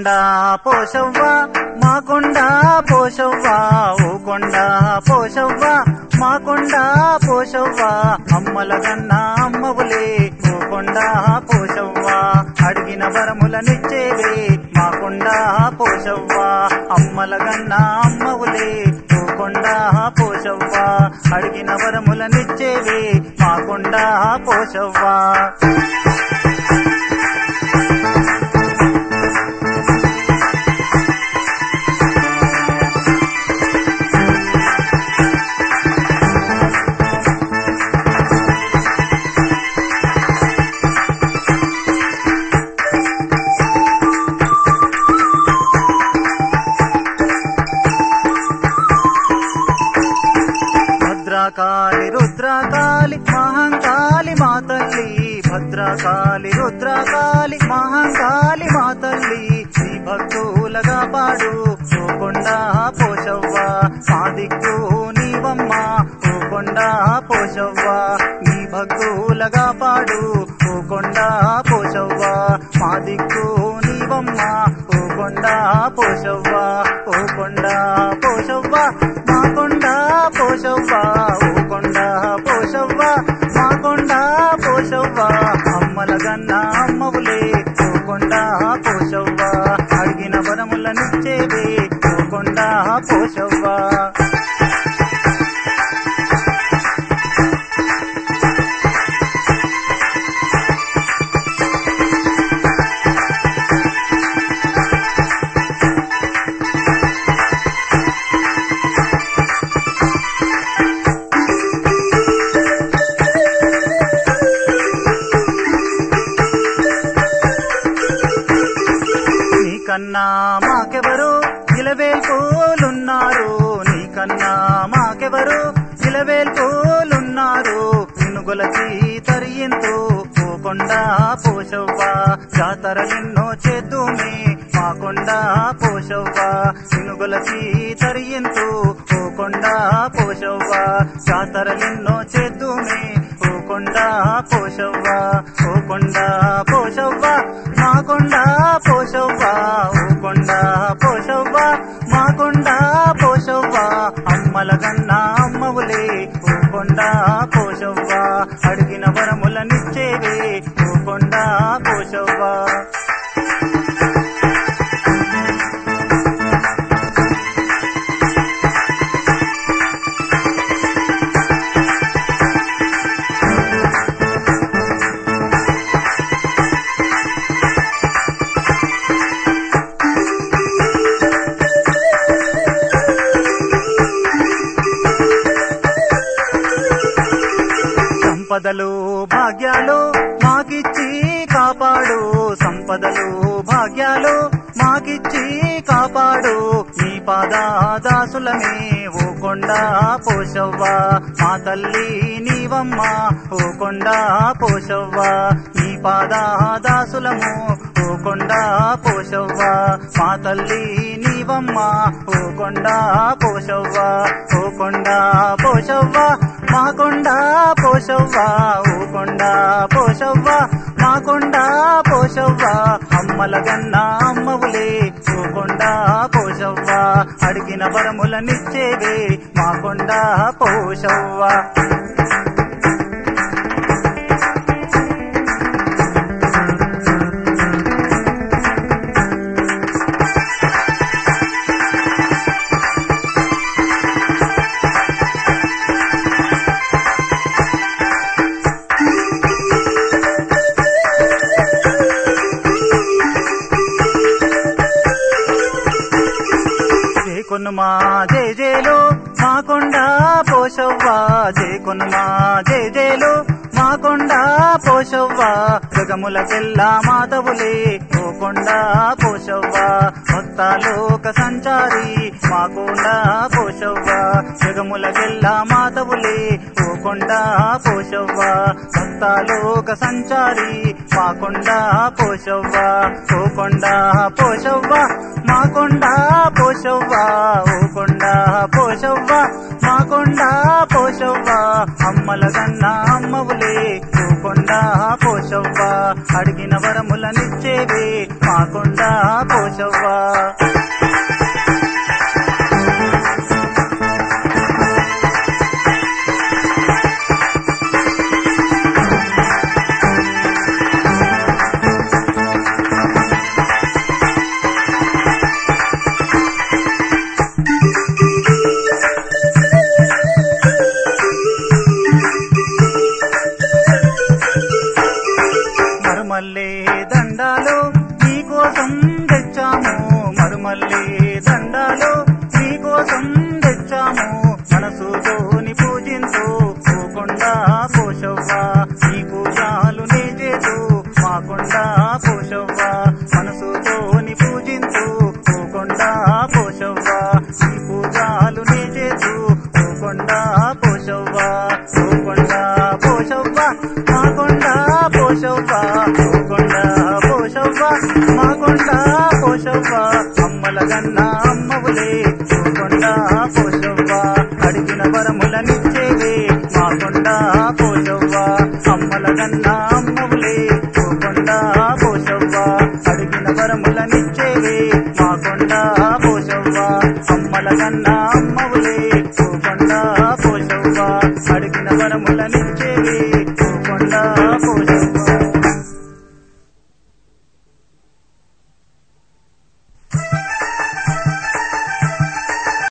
కొండ పోషవ్వ మా కొండ పోషవ్వ ఓ కొండ పోషవ్వ మా కొండ పోషవ్వ అమ్మల గన్న అమ్మవులే ఓ కొండ పోషవ్వ అడిగిన వరములనిచ్చేవే మా కొండ పోషవ్వ అమ్మల గన్న అమ్మవులే ఓ కొండ పోషవ్వ అడిగిన వరములనిచ్చేవే మా కొండ పోషవ్వ భద్రకాళి రుద్రకాళి మహంకాళి మా తల్లి భద్రకాళి రుద్రకాళి మహంకాళి మా తల్లి శ్రీ భక్తులగా పాడు ఓ కొండ పోషవ్వ మా దిక్కు నీవమ్మ ఓ కొండ పోషవ్వ నీ భక్తులగా పాడు ఓ కొండ పోషవ్వ మా దిక్కు నీవమ్మ ఓ కొండ పోషవ్వ ఓ కొండ పోషవ్వ మా కొండ పోషవ్వ ఓ కొండ పోషవ్వ మా కొండ పోషవ్వ అమ్మల గన్న అమ్మవులే ఓ కొండ పోషవ్వ అడిగిన వరములనిచ్చేవే ఓ కొండ పోషవ్వ నీకన్నా మాకెవరు ఇలవేల్పోలున్నారు నీకన్నా మాకెవరు ఇలవేల్పోలున్నారు నిన్నుగొలచి తరియంతో ఓ కొండ పోషవ్వ జాతరలెన్నో చేద్దుమే మా కొండ పోషవ్వ నిన్నుగొలచి తరియంతో ఓ కొండ పోషవ్వ జాతరలెన్నో చేద్దుమే ఓ కొండ పోషవ్వ ఓ కొండ పోషవ్వ మా కొండ పోషవ్వ ఓ కొండ పోషవ్వ మా కొండ పోషవ్వ అమ్మల గన్న అమ్మవులే ఓ కొండ పోషవ్వ అడిగిన వరములనిచ్చేవే ఓ కొండ పోషవ్వ సంపదలు భాగ్యాలు మాకిచ్చి కాపాడు సంపదలు భాగ్యాలు మాకిచ్చి కాపాడు నీ పాదాదాసులమే ఓ కొండ పోషవ్వ మా తల్లి నీవమ్మ ఓ కొండ పోషవ్వ నీ పాదాదాసులము ఓ కొండ పోషవ్వ మా తల్లి నీవమ్మ ఓ కొండ పోషవ్వ ఓ కొండ పోషవ్వ మా కొండ పోషవ్వ ఓ కొండ పోషవ్వ మా కొండ పోషవ్వ అమ్మల గన్న అమ్మవులే ఓ కొండ పోషవ్వ అడిగిన వరములనిచ్చేవే మా కొండ పోషవ్వ జేకొనుమా జయ జయలు మా కొండ పోషవ్వ జేకొనుమా జయ జయలు మా కొండ పోషవ్వ జగములకెల్ల మాతవులే ఓ కొండ పోషవ్వ భక్తలోక సంచారి మా కొండ పోషవ్వ జగములకెల్ల మాతవులే ఓ కొండ పోషవ్వ భక్తలోక సంచారి మా కొండ పోషవ్వ ఓ కొండ పోషవ్వ మా కొండ పోషవ్వ ఓ కొండ పోషవ్వ మా కొండ పోషవ్వ అమ్మల గన్న అమ్మవులే ఓ కొండ పోషవ్వ అడిగిన వరములనిచ్చేవే మా మాకొండ పోషవ్వ మరుమల్లే దండాలు నీకోసం తెచ్చాము మరుమల్లే దండాలు నీకోసం తెచ్చాము మనసుతోని పూజించు పోకుండా పోషవ్వ నీ పూజాలు నీ చేతు మాకుండా పోషవ్వ మనసుతోని పూజించు పోకుండా పోషవ్వ నీ పూజాలు నీ చేతు పోకుండా పోషవ్వ పోకుండా పోషవ్వ మాకొండ పోషవ్వ పోకొండ పోషవ్వ మాకొండ పోషవ్వ అమ్మల గన్న అమ్మవులే పోకొండ పోషవ్వ అడిగిన వరములనిచ్చేవే మాకొండ పోషవ్వ అమ్మల గన్న అమ్మవులే పోకొండ పోషవ్వ అడిగిన వరములనిచ్చేవే మాకొండ పోషవ్వ అమ్మల గన్న